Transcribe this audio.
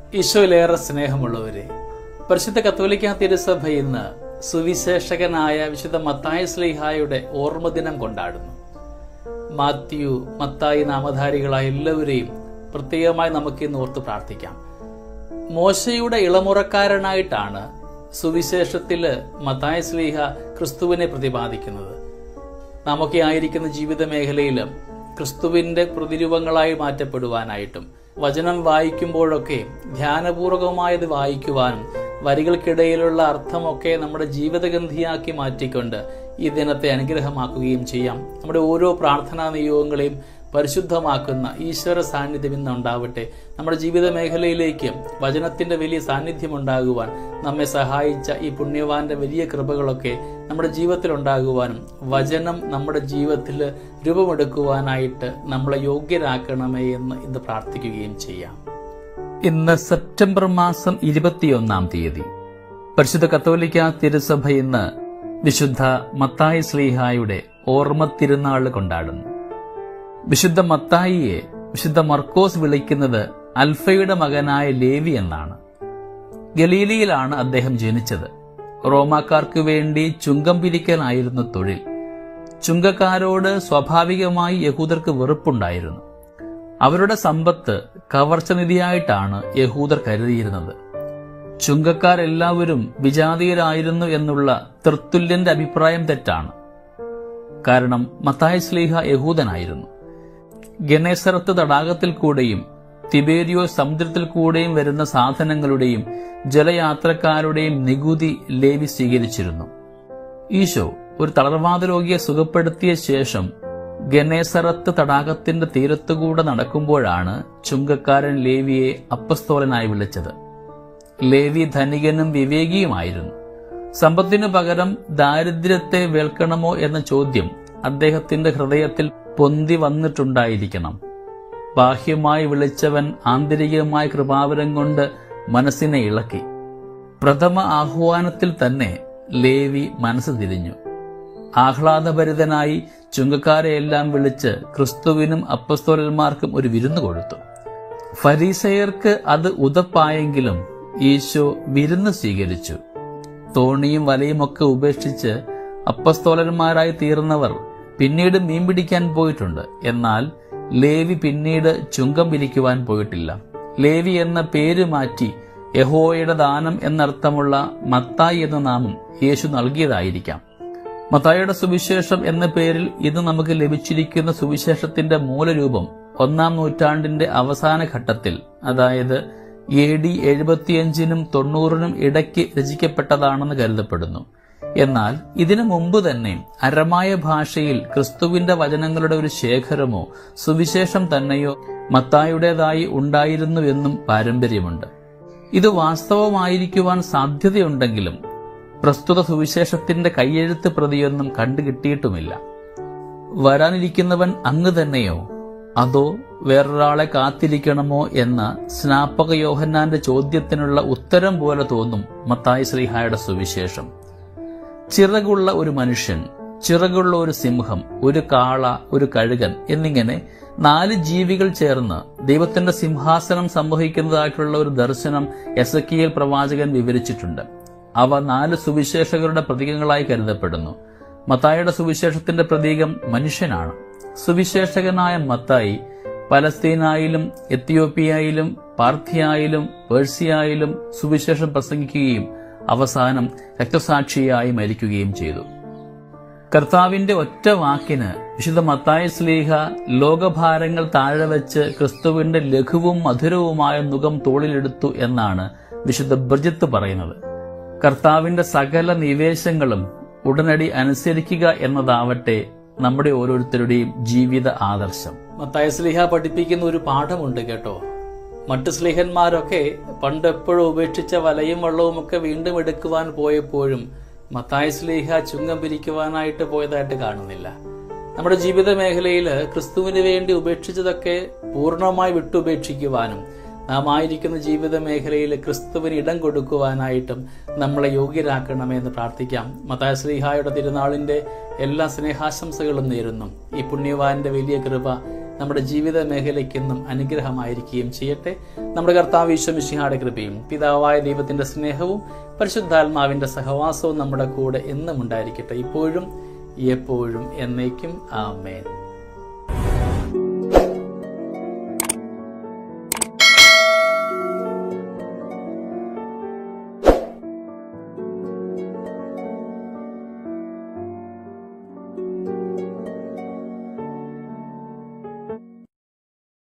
ഈശോയിലേറെ സ്നേഹമുള്ളവരെ പരിശുദ്ധ കത്തോലിക്ക തിരുസഭ ഇന്ന് സുവിശേഷകനായ വിശുദ്ധ മത്തായ സ്ലീഹായുടെ ഓർമ്മദിനം കൊണ്ടാടുന്നു മാത്യു മത്തായി നാമധാരികളായ എല്ലാവരെയും പ്രത്യേകമായി നമുക്ക് ഇന്ന് ഓർത്ത് പ്രാർത്ഥിക്കാം മോശയുടെ ഇളമുറക്കാരനായിട്ടാണ് സുവിശേഷത്തില് മത്തായ സ്ലീഹ ക്രിസ്തുവിനെ പ്രതിപാദിക്കുന്നത് നാമൊക്കെ ആയിരിക്കുന്ന ജീവിത മേഖലയിലും ക്രിസ്തുവിന്റെ പ്രതിരൂപങ്ങളായി മാറ്റപ്പെടുവാനായിട്ടും വചനം വായിക്കുമ്പോഴൊക്കെ ധ്യാനപൂർവകമായത് വായിക്കുവാനും വരികൾക്കിടയിലുള്ള അർത്ഥമൊക്കെ നമ്മുടെ ജീവിതഗന്ധിയാക്കി മാറ്റിക്കൊണ്ട് ഈ ദിനത്തെ അനുഗ്രഹമാക്കുകയും ചെയ്യാം നമ്മുടെ ഓരോ പ്രാർത്ഥനാ നിയോഗങ്ങളെയും പരിശുദ്ധമാക്കുന്ന ഈശ്വര സാന്നിധ്യം ഇന്ന് ഉണ്ടാവട്ടെ നമ്മുടെ ജീവിത മേഖലയിലേക്ക് വചനത്തിന്റെ വലിയ സാന്നിധ്യം ഉണ്ടാകുവാൻ നമ്മെ സഹായിച്ച ഈ പുണ്യവാന്റെ വലിയ കൃപകളൊക്കെ നമ്മുടെ ജീവിതത്തിൽ ഉണ്ടാകുവാനും വചനം നമ്മുടെ ജീവിതത്തിൽ രൂപമെടുക്കുവാനായിട്ട് നമ്മളെ യോഗ്യരാക്കണമേ എന്ന് ഇന്ന് പ്രാർത്ഥിക്കുകയും ചെയ്യാം ഇന്ന് സെപ്റ്റംബർ മാസം ഇരുപത്തിയൊന്നാം തീയതി പരിശുദ്ധ കത്തോലിക്ക തിരുസഭ ഇന്ന് വിശുദ്ധ മത്തായി ശ്ലീഹായുടെ ഓർമ്മ തിരുനാൾ കൊണ്ടാടുന്നു വിശുദ്ധ മത്തായിയെ വിശുദ്ധ മർക്കോസ് വിളിക്കുന്നത് അൽഫയുടെ മകനായ ലേവി എന്നാണ് ഗലീലിയിലാണ് അദ്ദേഹം ജനിച്ചത് റോമാക്കാർക്ക് വേണ്ടി ചുങ്കം പിരിക്കലായിരുന്നു തൊഴിൽ ചുങ്കക്കാരോട് സ്വാഭാവികമായി യഹൂദർക്ക് വെറുപ്പുണ്ടായിരുന്നു അവരുടെ സമ്പത്ത് കവർച്ചനിധിയായിട്ടാണ് യഹൂദർ കരുതിയിരുന്നത് ചുങ്കക്കാരെല്ലാവരും വിജാതീയരായിരുന്നു എന്നുള്ള തൃത്തുല്യന്റെ അഭിപ്രായം തെറ്റാണ് കാരണം മത്തായ സ്ലീഹ യഹൂദനായിരുന്നു ഗണേസറത്ത് തടാകത്തിൽ കൂടെയും തിബേരിയോ സമുദ്രത്തിൽ കൂടെയും വരുന്ന സാധനങ്ങളുടെയും ജലയാത്രക്കാരുടെയും നികുതി ലേവി സ്വീകരിച്ചിരുന്നു ഈശോ ഒരു തളർവാദ രോഗിയെ സുഖപ്പെടുത്തിയ ശേഷം ഗനേസറത്ത് തടാകത്തിന്റെ തീരത്തുകൂടെ നടക്കുമ്പോഴാണ് ചുങ്കക്കാരൻ ലേവിയെ അപ്പസ്തോലനായി വിളിച്ചത് ലേവി ധനികനും വിവേകിയുമായിരുന്നു സമ്പത്തിനു പകരം ദാരിദ്ര്യത്തെ വേൽക്കണമോ എന്ന ചോദ്യം അദ്ദേഹത്തിന്റെ ഹൃദയത്തിൽ പൊന്തി വന്നിട്ടുണ്ടായിരിക്കണം ബാഹ്യമായി വിളിച്ചവൻ ആന്തരികമായ കൃപാവരം കൊണ്ട് മനസ്സിനെ ഇളക്കി പ്രഥമ ആഹ്വാനത്തിൽ തന്നെ ലേവി മനസ്സ് തിരിഞ്ഞു ആഹ്ലാദഭരിതനായി ചുങ്കക്കാരെയെല്ലാം വിളിച്ച് ക്രിസ്തുവിനും അപ്പസ്തോലന്മാർക്കും ഒരു വിരുന്ന് കൊടുത്തു ഫരീസയർക്ക് അത് ഉതപ്പായെങ്കിലും ഈശോ വിരുന്ന് സ്വീകരിച്ചു തോണിയും വലയുമൊക്കെ ഉപേക്ഷിച്ച് അപ്പസ്തോലന്മാരായി തീർന്നവർ പിന്നീട് മീൻ പിടിക്കാൻ പോയിട്ടുണ്ട് എന്നാൽ ലേവി പിന്നീട് ചുങ്കം പിരിക്കുവാൻ പോയിട്ടില്ല ലേവി എന്ന പേര് മാറ്റി യഹോയുടെ ദാനം എന്നർത്ഥമുള്ള മത്തായി എന്ന നാമം യേശു നൽകിയതായിരിക്കാം മത്തായിയുടെ സുവിശേഷം എന്ന പേരിൽ ഇന്ന് നമുക്ക് ലഭിച്ചിരിക്കുന്ന സുവിശേഷത്തിന്റെ മൂലരൂപം ഒന്നാം നൂറ്റാണ്ടിന്റെ അവസാന ഘട്ടത്തിൽ അതായത് എ ഡി എഴുപത്തിയഞ്ചിനും തൊണ്ണൂറിനും ഇടയ്ക്ക് രചിക്കപ്പെട്ടതാണെന്ന് കരുതപ്പെടുന്നു എന്നാൽ ഇതിനു മുമ്പ് തന്നെ അരമായ ഭാഷയിൽ ക്രിസ്തുവിന്റെ വചനങ്ങളുടെ ഒരു ശേഖരമോ സുവിശേഷം തന്നെയോ മത്തായുടേതായി ഉണ്ടായിരുന്നുവെന്നും പാരമ്പര്യമുണ്ട് ഇത് വാസ്തവമായിരിക്കുവാൻ സാധ്യതയുണ്ടെങ്കിലും പ്രസ്തുത സുവിശേഷത്തിന്റെ കയ്യെഴുത്ത് പ്രതിയൊന്നും കണ്ടുകിട്ടിയിട്ടുമില്ല വരാനിരിക്കുന്നവൻ അങ്ങ് തന്നെയോ അതോ വേറൊരാളെ കാത്തിരിക്കണമോ എന്ന സ്നാപക യോഹന്നാന്റെ ചോദ്യത്തിനുള്ള ഉത്തരം പോലെ തോന്നും മത്തായി ശ്രീഹായുടെ സുവിശേഷം ചിറകുള്ള ഒരു മനുഷ്യൻ ചിറകുള്ള ഒരു സിംഹം ഒരു കാള ഒരു കഴുകൻ എന്നിങ്ങനെ നാല് ജീവികൾ ചേർന്ന് ദൈവത്തിന്റെ സിംഹാസനം സംവഹിക്കുന്നതായിട്ടുള്ള ഒരു ദർശനം എസക്കിയൽ പ്രവാചകൻ വിവരിച്ചിട്ടുണ്ട് അവ നാല് സുവിശേഷകരുടെ പ്രതീകങ്ങളായി കരുതപ്പെടുന്നു മത്തായിയുടെ സുവിശേഷത്തിന്റെ പ്രതീകം മനുഷ്യനാണ് സുവിശേഷകനായ മത്തായി പലസ്തീനായാലും എത്തിയോപ്യയിലും പാർത്ഥിയായാലും പേഴ്സിയായാലും സുവിശേഷം പ്രസംഗിക്കുകയും അവസാനം രക്തസാക്ഷിയായി മരിക്കുകയും ചെയ്തു കർത്താവിന്റെ ഒറ്റ വാക്കിന് വിശുദ്ധ മത്തായ സ്ലീഹ ലോകഭാരങ്ങൾ താഴെ വെച്ച് ക്രിസ്തുവിന്റെ ലഘുവും മധുരവുമായ മുഖം തോളിലെടുത്തു എന്നാണ് വിശുദ്ധ ബ്രജിത്ത് പറയുന്നത് കർത്താവിന്റെ സകല നിവേശങ്ങളും ഉടനടി അനുസരിക്കുക എന്നതാവട്ടെ നമ്മുടെ ഓരോരുത്തരുടെയും ജീവിത ആദർശം മത്തായ സ്ലിഹ പഠിപ്പിക്കുന്ന ഒരു പാഠമുണ്ട് കേട്ടോ മറ്റു സ്ലിഹന്മാരൊക്കെ പണ്ട് എപ്പോഴും ഉപേക്ഷിച്ച വലയും വള്ളവും ഒക്കെ വീണ്ടും എടുക്കുവാൻ പോയപ്പോഴും മത്തായ സ്ലീഹ ചുങ്കം പിരിക്കുവാനായിട്ട് പോയതായിട്ട് കാണുന്നില്ല നമ്മുടെ ജീവിത മേഖലയിൽ ക്രിസ്തുവിന് വേണ്ടി ഉപേക്ഷിച്ചതൊക്കെ പൂർണ്ണമായി വിട്ടുപേക്ഷിക്കുവാനും നാം ആയിരിക്കുന്ന ജീവിത മേഖലയിൽ ക്രിസ്തുവിന് ഇടം കൊടുക്കുവാനായിട്ടും നമ്മളെ യോഗ്യരാക്കണമേ എന്ന് പ്രാർത്ഥിക്കാം മത്തായ ശ്രീഹായുടെ തിരുനാളിന്റെ എല്ലാ സ്നേഹാശംസകളും നേരുന്നു ഈ പുണ്യവാന്റെ വലിയ കൃപ നമ്മുടെ ജീവിത മേഖലയ്ക്കെന്നും അനുഗ്രഹമായിരിക്കുകയും ചെയ്യട്ടെ നമ്മുടെ കർത്താവ് ഈശ്വമിഷിഹാടെ കൃപയും പിതാവായ ദൈവത്തിന്റെ സ്നേഹവും പരിശുദ്ധാത്മാവിന്റെ സഹവാസവും നമ്മുടെ കൂടെ എന്നും ഉണ്ടായിരിക്കട്ടെ ഇപ്പോഴും എപ്പോഴും എന്നേക്കും ആമേൻ